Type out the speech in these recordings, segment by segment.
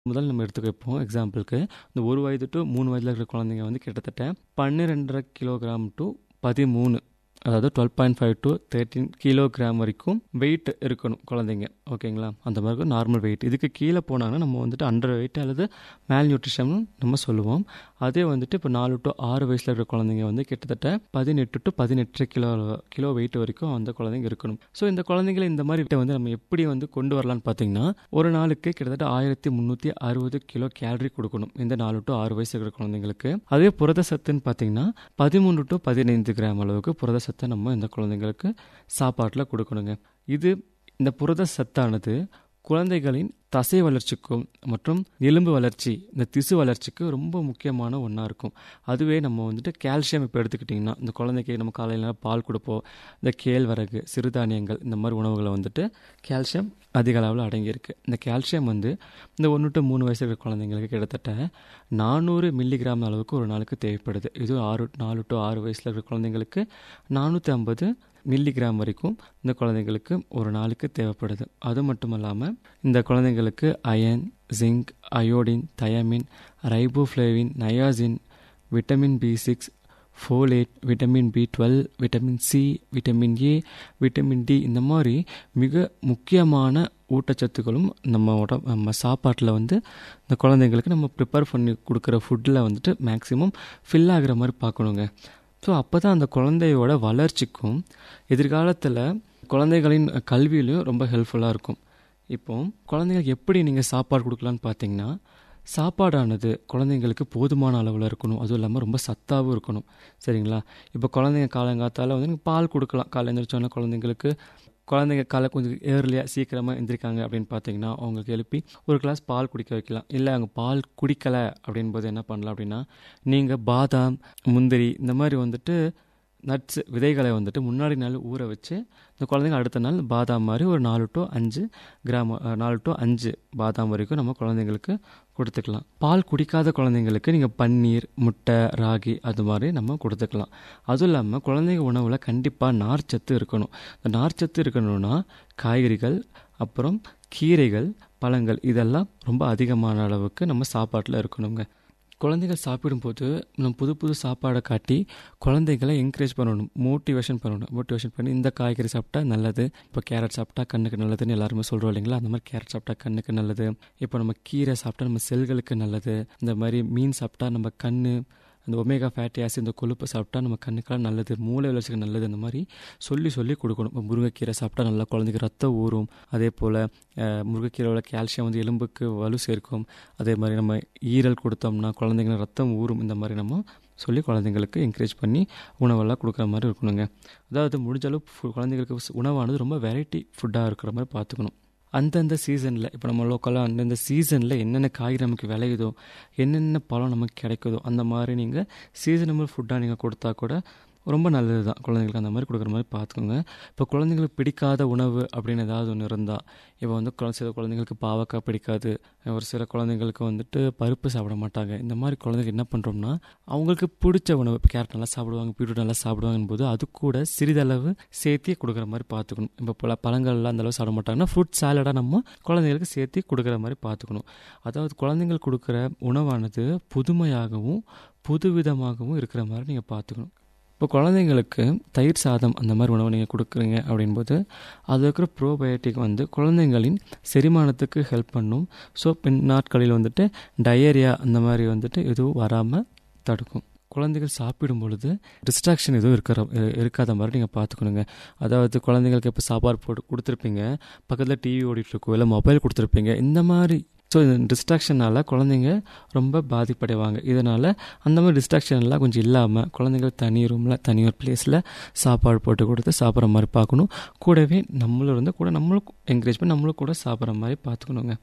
முதல்ல நம்ம எடுத்துக்க இப்போ எக்ஸாம்பிளுக்கு இந்த ஒரு வயது டு மூணு வயதில் இருக்கிற குழந்தைங்க வந்து கிட்டத்தட்ட பன்னிரெண்டரை கிலோகிராம் டு பதிமூணு அதாவது twelve point five to thirteen kilogram வரைக்கும் வெயிட் இருக்கணும் குழந்தைங்க ஓகேங்களா அந்த மாதிரி நார்மல் வெயிட் இதுக்கு கீழே போனாங்கன்னா நம்ம வந்துட்டு அண்டர் வெயிட் அல்லது மேல் நியூட்ரிஷன் நம்ம சொல்லுவோம் அதே வந்துட்டு இப்போ நாலு டு ஆறு வயசில் இருக்கிற குழந்தைங்க வந்து கிட்டத்தட்ட பதினெட்டு டு பதினெட்டு கிலோ கிலோ வெயிட் வரைக்கும் அந்த குழந்தைங்க இருக்கணும் ஸோ இந்த குழந்தைங்களை இந்த மாதிரி வந்து நம்ம எப்படி வந்து கொண்டு வரலாம்னு பார்த்தீங்கன்னா ஒரு நாளுக்கு கிட்டத்தட்ட ஆயிரத்தி முந்நூற்றி அறுபது கிலோ கேலரி கொடுக்கணும் இந்த நாலு டு ஆறு வயசு இருக்கிற குழந்தைங்களுக்கு அதே புரத சத்துன்னு பார்த்தீங்கன்னா பதிமூணு டு பதினைந்து கிராம் அளவுக்கு புரத சத்தை நம்ம இந்த குழந்தைங்களுக்கு சாப்பாட்டில் கொடுக்கணுங்க இது இந்த புரத சத்தானது குழந்தைகளின் தசை வளர்ச்சிக்கும் மற்றும் எலும்பு வளர்ச்சி இந்த திசு வளர்ச்சிக்கு ரொம்ப முக்கியமான ஒன்றா இருக்கும் அதுவே நம்ம வந்துட்டு கால்சியம் இப்போ எடுத்துக்கிட்டிங்கன்னா இந்த குழந்தைக்கு நம்ம காலையில் பால் கொடுப்போம் இந்த கேழ்வரகு சிறுதானியங்கள் இந்த மாதிரி உணவுகளை வந்துட்டு கால்சியம் அதிக அளவில் அடங்கியிருக்கு இந்த கால்சியம் வந்து இந்த ஒன்று டு மூணு வயசு இருக்கிற குழந்தைங்களுக்கு கிட்டத்தட்ட நானூறு மில்லிகிராம் அளவுக்கு ஒரு நாளுக்கு தேவைப்படுது இது ஆறு நாலு டு ஆறு வயசில் இருக்கிற குழந்தைங்களுக்கு நானூற்றி ஐம்பது மில்லிகிராம் வரைக்கும் இந்த குழந்தைங்களுக்கு ஒரு நாளுக்கு தேவைப்படுது அது மட்டும் இல்லாமல் இந்த குழந்தைங்களுக்கு iron zinc iodine thiamine riboflavin niacin vitamin B six folate vitamin B twelve vitamin C vitamin A vitamin D இந்த மாதிரி மிக முக்கியமான ஊட்டச்சத்துக்களும் நம்ம உட நம்ம சாப்பாட்டில் வந்து இந்த குழந்தைங்களுக்கு நம்ம ப்ரிப்பேர் பண்ணி கொடுக்குற ஃபுட்டில் வந்துட்டு மேக்ஸிமம் ஃபில் ஆகிற மாதிரி பார்க்கணுங்க ஸோ அப்போ தான் அந்த குழந்தையோட வளர்ச்சிக்கும் எதிர்காலத்தில் குழந்தைகளின் கல்வியிலையும் ரொம்ப ஹெல்ப்ஃபுல்லாக இருக்கும் இப்போ குழந்தைங்களுக்கு எப்படி நீங்கள் சாப்பாடு கொடுக்கலான்னு பார்த்தீங்கன்னா சாப்பாடானது குழந்தைங்களுக்கு போதுமான அளவில் இருக்கணும் அதுவும் இல்லாமல் ரொம்ப சத்தாகவும் இருக்கணும் சரிங்களா இப்போ குழந்தைங்க காலங்காத்தால் வந்து நீங்கள் பால் கொடுக்கலாம் காலை எழுந்திரிச்சோன்னா குழந்தைங்களுக்கு குழந்தைங்க காலை கொஞ்சம் ஏர்லியாக சீக்கிரமாக எந்திரிக்காங்க அப்படின்னு பார்த்தீங்கன்னா அவங்களுக்கு எழுப்பி ஒரு கிளாஸ் பால் குடிக்க வைக்கலாம் இல்லை அவங்க பால் குடிக்கலை அப்படின்போது என்ன பண்ணலாம் அப்படின்னா நீங்கள் பாதாம் முந்திரி இந்த மாதிரி வந்துட்டு நட்ஸ் விதைகளை வந்துட்டு முன்னாடி நாள் ஊற வச்சு இந்த குழந்தைங்க அடுத்த நாள் பாதாம் மாதிரி ஒரு நாலு டு அஞ்சு கிராம் நாலு டு அஞ்சு பாதாம் வரைக்கும் நம்ம குழந்தைங்களுக்கு கொடுத்துக்கலாம் பால் குடிக்காத குழந்தைங்களுக்கு நீங்கள் பன்னீர் முட்டை ராகி அது மாதிரி நம்ம கொடுத்துக்கலாம் அதுவும் இல்லாமல் குழந்தைங்க உணவில் கண்டிப்பாக நார்ச்சத்து இருக்கணும் இந்த நார்ச்சத்து இருக்கணும்னா காய்கறிகள் அப்புறம் கீரைகள் பழங்கள் இதெல்லாம் ரொம்ப அதிகமான அளவுக்கு நம்ம சாப்பாட்டில் இருக்கணுங்க குழந்தைகள் சாப்பிடும்போது நம்ம புது புது சாப்பாடை காட்டி குழந்தைகளை என்கரேஜ் பண்ணணும் மோட்டிவேஷன் பண்ணணும் மோட்டிவேஷன் பண்ணி இந்த காய்கறி சாப்பிட்டா நல்லது இப்போ கேரட் சாப்பிட்டா கண்ணுக்கு நல்லதுன்னு எல்லாருமே சொல்கிறோம் இல்லைங்களா அந்த மாதிரி கேரட் சாப்பிட்டா கண்ணுக்கு நல்லது இப்போ நம்ம கீரை சாப்பிட்டா நம்ம செல்களுக்கு நல்லது இந்த மாதிரி மீன் சாப்பிட்டா நம்ம கண் அந்த ஒமேகா ஃபேட்டி ஆசிட் இந்த கொழுப்பு சாப்பிட்டா நம்ம கண்ணுக்கெல்லாம் நல்லது மூளை வளர்ச்சிக்கு நல்லது இந்த மாதிரி சொல்லி சொல்லி கொடுக்கணும் இப்போ முருங்கைக்கீரை சாப்பிட்டா நல்லா குழந்தைக்கு ரத்தம் ஊறும் அதே போல் முருங்கைக்கீரையோட கால்சியம் வந்து எலும்புக்கு வலு சேர்க்கும் அதே மாதிரி நம்ம ஈரல் கொடுத்தோம்னா குழந்தைங்க ரத்தம் ஊறும் இந்த மாதிரி நம்ம சொல்லி குழந்தைங்களுக்கு என்கரேஜ் பண்ணி உணவெல்லாம் கொடுக்குற மாதிரி இருக்கணுங்க அதாவது முடிஞ்ச அளவு குழந்தைங்களுக்கு உணவானது ரொம்ப வெரைட்டி ஃபுட்டாக இருக்கிற மாதிரி பார்த்துக்கணும் அந்தந்த சீசனில் இப்போ நம்ம லோக்கலாக அந்தந்த சீசனில் என்னென்ன காய்கறி நமக்கு விளையுதோ என்னென்ன பழம் நமக்கு கிடைக்குதோ அந்த மாதிரி நீங்கள் சீசனபிள் ஃபுட்டாக நீங்கள் கொடுத்தா கூட ரொம்ப நல்லது தான் குழந்தைங்களுக்கு அந்த மாதிரி கொடுக்குற மாதிரி பார்த்துக்கோங்க இப்போ குழந்தைங்களுக்கு பிடிக்காத உணவு அப்படின்னு ஏதாவது ஒன்று இருந்தால் இப்போ வந்து சில குழந்தைங்களுக்கு பாவக்காய் பிடிக்காது ஒரு சில குழந்தைங்களுக்கு வந்துட்டு பருப்பு சாப்பிட மாட்டாங்க இந்த மாதிரி குழந்தைங்க என்ன பண்ணுறோம்னா அவங்களுக்கு பிடிச்ச உணவு இப்போ கேரட் நல்லா சாப்பிடுவாங்க பீட்ரூட் நல்லா சாப்பிடுவாங்க போது அது கூட சிறிதளவு சேர்த்தி கொடுக்குற மாதிரி பார்த்துக்கணும் இப்போ பல பழங்கள்லாம் அந்தளவு சாப்பிட மாட்டாங்கன்னா ஃப்ரூட் சாலடாக நம்ம குழந்தைங்களுக்கு சேர்த்தி கொடுக்குற மாதிரி பார்த்துக்கணும் அதாவது குழந்தைங்களுக்கு கொடுக்குற உணவானது புதுமையாகவும் புதுவிதமாகவும் இருக்கிற மாதிரி நீங்கள் பார்த்துக்கணும் இப்போ குழந்தைங்களுக்கு தயிர் சாதம் அந்த மாதிரி உணவு நீங்கள் கொடுக்குறீங்க அப்படின்போது அது இருக்கிற ப்ரோபயோட்டிக் வந்து குழந்தைங்களின் செரிமானத்துக்கு ஹெல்ப் பண்ணும் ஸோ பின் நாட்களில் வந்துட்டு டயரியா அந்த மாதிரி வந்துட்டு எதுவும் வராமல் தடுக்கும் குழந்தைகள் சாப்பிடும் பொழுது டிஸ்ட்ராக்ஷன் எதுவும் இருக்கிற இருக்காத மாதிரி நீங்கள் பார்த்துக்கணுங்க அதாவது குழந்தைங்களுக்கு இப்போ சாப்பாடு போட்டு கொடுத்துருப்பீங்க பக்கத்தில் டிவி ஓடிட்டுருக்கோ இல்லை மொபைல் கொடுத்துருப்பீங்க இந்த மாதிரி ஸோ இந்த டிஸ்ட்ராக்ஷனால் குழந்தைங்க ரொம்ப பாதிப்படைவாங்க இதனால் அந்த மாதிரி டிஸ்ட்ராக்ஷன் எல்லாம் கொஞ்சம் இல்லாமல் குழந்தைங்கள் தனி ரூமில் தனி ஒரு பிளேஸில் சாப்பாடு போட்டு கொடுத்து சாப்பிட்ற மாதிரி பார்க்கணும் கூடவே நம்மளும் இருந்து கூட நம்மளும் என்கரேஜ் பண்ணி நம்மளும் கூட சாப்பிட்ற மாதிரி பார்த்துக்கணுங்க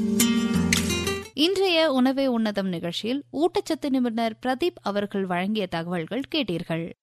இன்றைய உணவே உன்னதம் நிகழ்ச்சியில் ஊட்டச்சத்து நிபுணர் பிரதீப் அவர்கள் வழங்கிய தகவல்கள் கேட்டீர்கள்